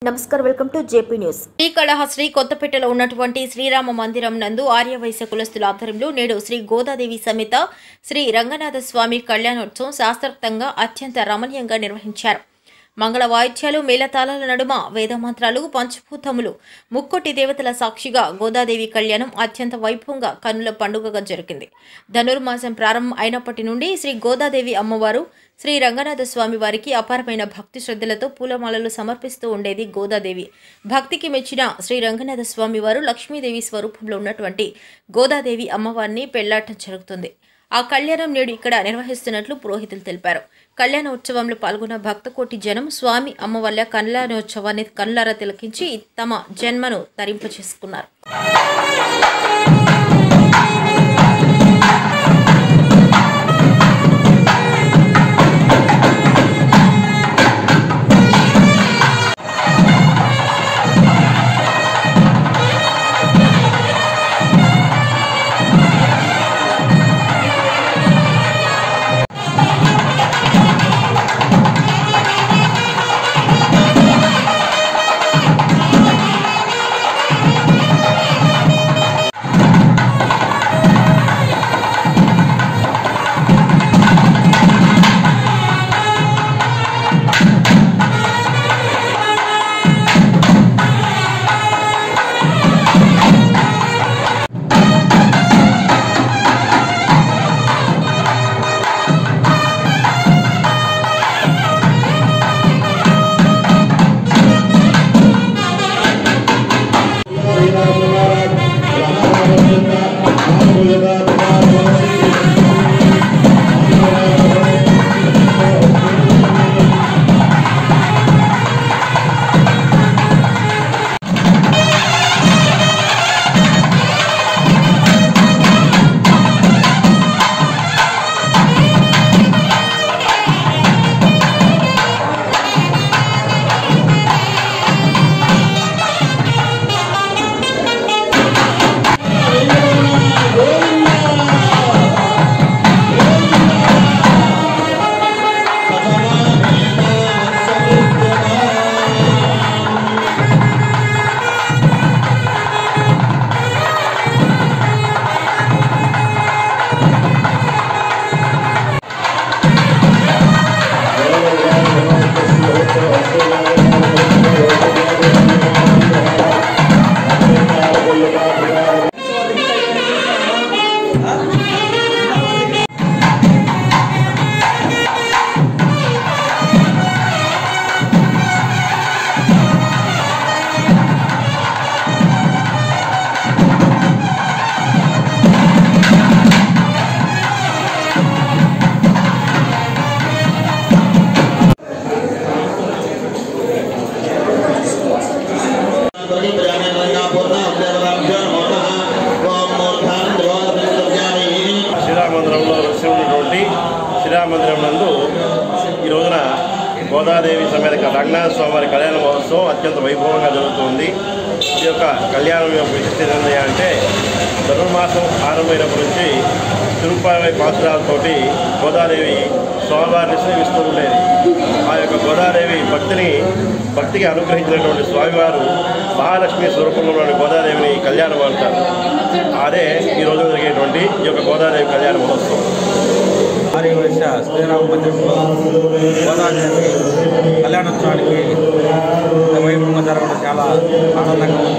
నమస్కారం welcome to JP news Srikalahasti కొత్తపేటలో ఉన్నటువంటి శ్రీరామ మందిరం నందు ఆర్యవైశ్య కులస్తుల ఆధ్వర్యంలో నేడు శ్రీ గోదాదేవి సమేత శ్రీ రంగనాథ స్వామి కళ్యాణోత్సవం శాస్త్రోక్తంగా అత్యంత రమణీయంగా నిర్వహించారు మంగళ వాయిద్యాలు మేళతాళాల నడుమ వేదమంత్రాలు పంచభూతములు ముక్కోటి దేవతల సాక్షిగా గోదాదేవి కళ్యాణం అత్యంత వైభవంగా కన్నుల పండుగగా జరిగింది ధనుర్మాసం ప్రారంభం అయినప్పటి నుండి శ్రీ గోదాదేవి అమ్మవారు శ్రీ రంగనాథ స్వామి వారికి అపారమైన భక్తి శ్రద్ధలతో పూలమాలలు సమర్పిస్తూ ఉండేది గోదాదేవి భక్తికి మెచ్చిన శ్రీ రంగనాథ స్వామి వారు లక్ష్మీదేవి స్వరూపంలో ఉన్నటువంటి గోదాదేవి అమ్మవారిని పెళ్లాటం జరుగుతుంది ఆ కళ్యాణం నేడు ఇక్కడ నిర్వహిస్తున్నట్లు పురోహితులు తెలిపారు కళ్యాణ ఉత్సవంలో పాల్గొన్న భక్తకోటి జనం స్వామి అమ్మ వల్ల కళ్యాణోత్సవాన్ని కనులారా తిలకించి తమ జన్మను తరింపచేసుకున్నారు శ్రీరామందిరంలో వెలిసి ఉన్నటువంటి శ్రీరామందిరం నందు ఈ రోజున గోదాదేవి సమేత రంగనాథ స్వామివారి కళ్యాణ మహోత్సవం అత్యంత వైభవంగా జరుగుతుంది ఈ యొక్క కళ్యాణం యొక్క విశిష్టత ఏంటి అంటే ధనుర్మాసం ఆరంభమైనప్పటి నుంచి తిరుపతి పాసురాలతోటి గోదాదేవి స్వామివారిని సేవిస్తూ ఉండేది ఆ యొక్క గోదాదేవి భక్తిని భక్తికి అనుగ్రహించినటువంటి స్వామివారు మహాలక్ష్మి స్వరూపంలో ఉన్న గోదాదేవిని కళ్యాణం అంటారు అదే ఈ రోజు జరిగేటువంటి ఈ యొక్క గోదాదేవి కళ్యాణ మహోత్సవం ఆర్యవైశ్య శ్రీరామ మందిరంలో గోదాదేవి కళ్యాణోత్సవానికి వైభవంగా జరగడం చాలా ఆనందంగా